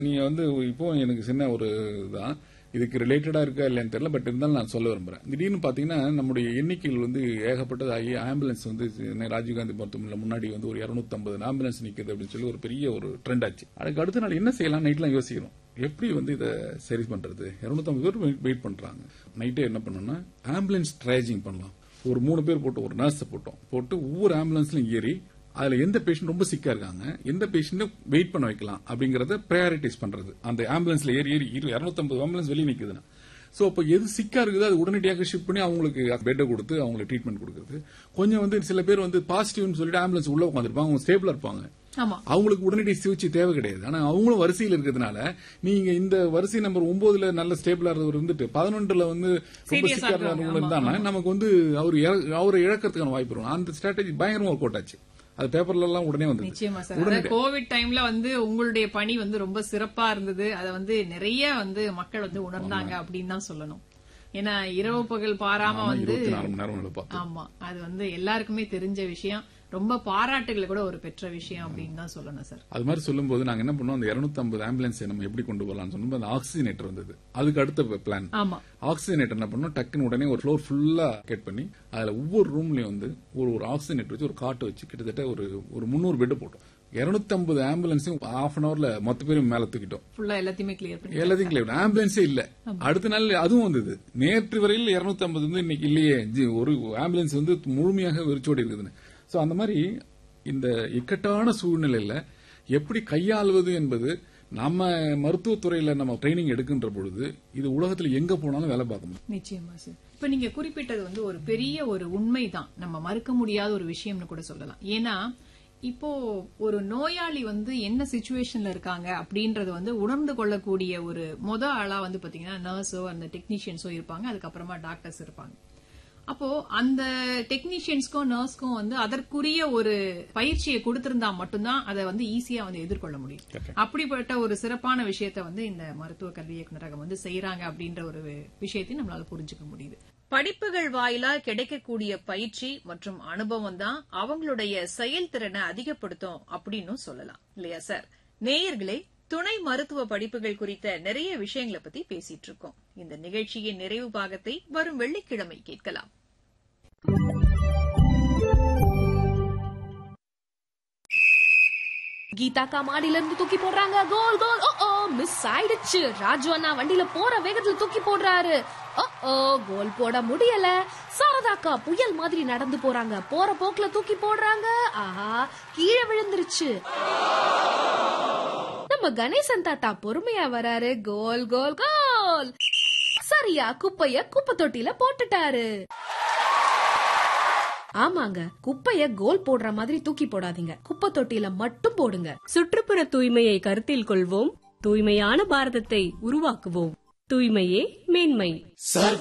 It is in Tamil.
நீங்க வந்து இப்போ எனக்கு சின்ன ஒரு இதுதான் இதுக்கு ரிலேட்டடா இருக்கா இல்லையான்னு தெரியல பட் இருந்தாலும் நான் சொல்ல விரும்புறேன் திடீர்னு பாத்தீங்கன்னா நம்முடைய எண்ணிக்கைகள் வந்து ஏகப்பட்டது ஆகி ஆம்புலன்ஸ் வந்து சென்னை ராஜீவ்காந்தி மருத்துவமனையில் முன்னாடி வந்து ஒரு 250 ஆம்புலன்ஸ் நிக்குது அப்படின்னு சொல்லி ஒரு பெரிய ஒரு ட்ரெண்ட் ஆச்சு அதுக்கு அடுத்த நாள் என்ன செய்யலாம் நைட்லாம் யோசிக்கிறோம் எப்படி வந்து இதை சரி பண்றது 250 பேர் வெயிட் பண்றாங்க நைட்டே என்ன பண்ணோம்னா ஆம்புலன்ஸ் ட்ரைஜிங் பண்ணலாம் ஒரு மூணு பேர் போட்டு ஒரு நர்ஸை போட்டோம் போட்டு ஒவ்வொரு ஆம்புலன்ஸ்லயும் ஏறி அதுல எந்த பேஷண்ட் ரொம்ப சிக்கா இருக்காங்க எந்த பேஷண்ட் வெயிட் பண்ண வைக்கலாம் அப்படிங்கறத ப்ரையாரிட்டிஸ் பண்றது அந்த ஆம்புலன்ஸ்ல ஏறி ஏறி இருநூத்தம்பது ஆம்புலன்ஸ் வெளியே நிக்குதுன்னா சோ அப்ப எது சிக்கா இருக்குது அது உடனடியாக ஷிஃப்ட் பண்ணி அவங்களுக்கு பெட்டை கொடுத்து அவங்களுக்கு ட்ரீட்மெண்ட் கொடுக்குறது கொஞ்சம் வந்து சில பேர் வந்து பாசிட்டிவ்னு சொல்லிட்டு ஆம்புலன்ஸ் உள்ள உட்காந்துருப்பாங்க அவங்க ஸ்டேபிளா இருப்பாங்க ஆமா அவங்களுக்கு உடனடி சிகிச்சை தேவை கிடையாது ஆனா அவங்களும் வரிசையில் இருக்கிறதுனால நீங்க இந்த வரிசை நம்பர் ஒன்பதுல நல்ல ஸ்டேபிளா இருந்தவர் இருந்துட்டு பதினொன்றுல வந்து ரொம்ப Serious ஆ சிக்கா இருக்கிறவங்க, இருந்தவங்க இருந்தாங்கன்னா நமக்கு வந்து அவர் அவரை இழக்கிறதுக்கான வாய்ப்பு இருக்கும் அந்த ஸ்ட்ராட்டஜி பயங்கரமா ஒர்க் அவுட் ஆச்சு அது பேப்பர்ல எல்லாம் உடனே வந்து நிச்சயமா சார் அதாவது கோவிட் டைம்ல வந்து உங்களுடைய பணி வந்து ரொம்ப சிறப்பா இருந்தது அதை வந்து நிறைய வந்து மக்கள் வந்து உணர்ந்தாங்க அப்படின்னு தான் சொல்லணும் ஏன்னா இரவு பகல் பாராம வந்து இருபத்தி நாலு மணி நேரம் வேலை பார்த்தோம் ஆமா அது வந்து எல்லாருக்குமே தெரிஞ்ச விஷயம் ரொம்ப பாராட்டுகளை கூட ஒரு பெற்ற விஷயம் அப்படின்னு தான் சொல்லணும் சார் அது மாதிரி சொல்லும்போது நாங்க என்ன பண்ணோம் அந்த 250 ஆம்புலன்ஸ் நம்ம எப்படி கொண்டு போகலாம்னு சொன்னோம் அந்த ஆக்சிஜனேட்டர் வந்தது அதுக்கு அடுத்த பிளான் ஆமா ஆக்சிஜனேட்டர் என்ன பண்ணோம் டக்குன்னு உடனே ஒரு ஃப்ளோர் ஃபுல்லா கேட் பண்ணி அதுல ஒவ்வொரு ரூம்லயும் வந்து ஒரு ஒரு ஆக்சிஜனேட்டர் வச்சு ஒரு காட்டு வச்சு கிட்டத்தட்ட ஒரு ஒரு முந்நூறு பெட் போட்டோம் 250 ஆம்புலன்ஸையும் ஹாஃப் அன் ஹவர்ல மொத்த பேரும் மேல தூக்கிட்டோம் ஃபுல்லா எல்லாத்தையுமே கிளியர் பண்ணி எல்லாத்தையும் கிளியர் ஆம்புலன்ஸே இல்ல அடுத்த நாள் அதுவும் வந்தது நேற்று வரையில் 250 வந்து இன்னைக்கு இல்லையே ஜி- ஒரு ஆம்புலன்ஸ் வந்து முழுமையாக வெறிச்சோடி இருக்குதுன்னு சோ அந்த மாதிரி இந்த இக்கட்டான சூழ்நிலையில எப்படி கையாள்வது என்பது நம்ம மருத்துவத்துறையில நம்ம ட்ரைனிங் எடுக்கின்ற பொழுது இது உலகத்துல எங்க போனாலும் வேலை பார்க்க முடியும் நிச்சயமா சார் இப்ப நீங்க குறிப்பிட்டது வந்து ஒரு பெரிய ஒரு உண்மைதான் நம்ம மறுக்க முடியாத ஒரு விஷயம்னு கூட சொல்லலாம் ஏன்னா இப்போ ஒரு நோயாளி வந்து என்ன சுச்சுவேஷன்ல இருக்காங்க அப்படின்றது வந்து உணர்ந்து கொள்ளக்கூடிய ஒரு முத ஆளா வந்து பாத்தீங்கன்னா நர்ஸோ அந்த டெக்னீஷியன்ஸோ இருப்பாங்க அதுக்கப்புறமா டாக்டர்ஸ் இருப்பாங்க அப்போ அந்த டெக்னீஷியன்ஸ்க்கும் நர்ஸ்க்கும் வந்து அதற்குரிய ஒரு பயிற்சியை கொடுத்திருந்தா மட்டும்தான் அதை வந்து ஈஸியா வந்து எதிர்கொள்ள முடியும் அப்படிப்பட்ட ஒரு சிறப்பான விஷயத்தை வந்து இந்த மருத்துவ கல்வி இயக்குநரகம் வந்து செய்யறாங்க அப்படின்ற ஒரு விஷயத்தையும் நம்மளால புரிஞ்சுக்க முடியுது படிப்புகள் வாயிலா கிடைக்கக்கூடிய பயிற்சி மற்றும் அனுபவம் தான் அவங்களுடைய செயல்திறனை அதிகப்படுத்தும் அப்படின்னு சொல்லலாம் இல்லையா சார் நேயர்களே துணை மருத்துவ படிப்புகள் குறித்த நிறைய விஷயங்களை பத்தி பேசிட்டு இருக்கோம் இந்த நிகழ்ச்சியின் நிறைவு பாகத்தை வரும் வெள்ளிக்கிழமை கேட்கலாம் கீதா காமாடியில இருந்து தூக்கி போடுறாங்க கோல் கோல் ஓ ஓ மிஸ் ஆயிடுச்சு ராஜு அண்ணா வண்டியில போற வேகத்துல தூக்கி போடுறாரு ஓ ஓ கோல் போட முடியல சாரதாக்கா புயல் மாதிரி நடந்து போறாங்க போற போக்குல தூக்கி போடுறாங்க ஆஹா கீழே விழுந்துருச்சு நம்ம கணேசன் தாத்தா பொறுமையா வராரு கோல் கோல் கோல் சரியா குப்பைய குப்பை தொட்டில போட்டுட்டாரு ஆமாங்க குப்பைய கோல் போடுற மாதிரி தூக்கி போடாதீங்க குப்பை தொட்டில மட்டும் போடுங்க சுற்றுப்புற தூய்மையை கருத்தில் கொள்வோம் தூய்மையான பாரதத்தை உருவாக்குவோம் தூய்மையே மேன்மை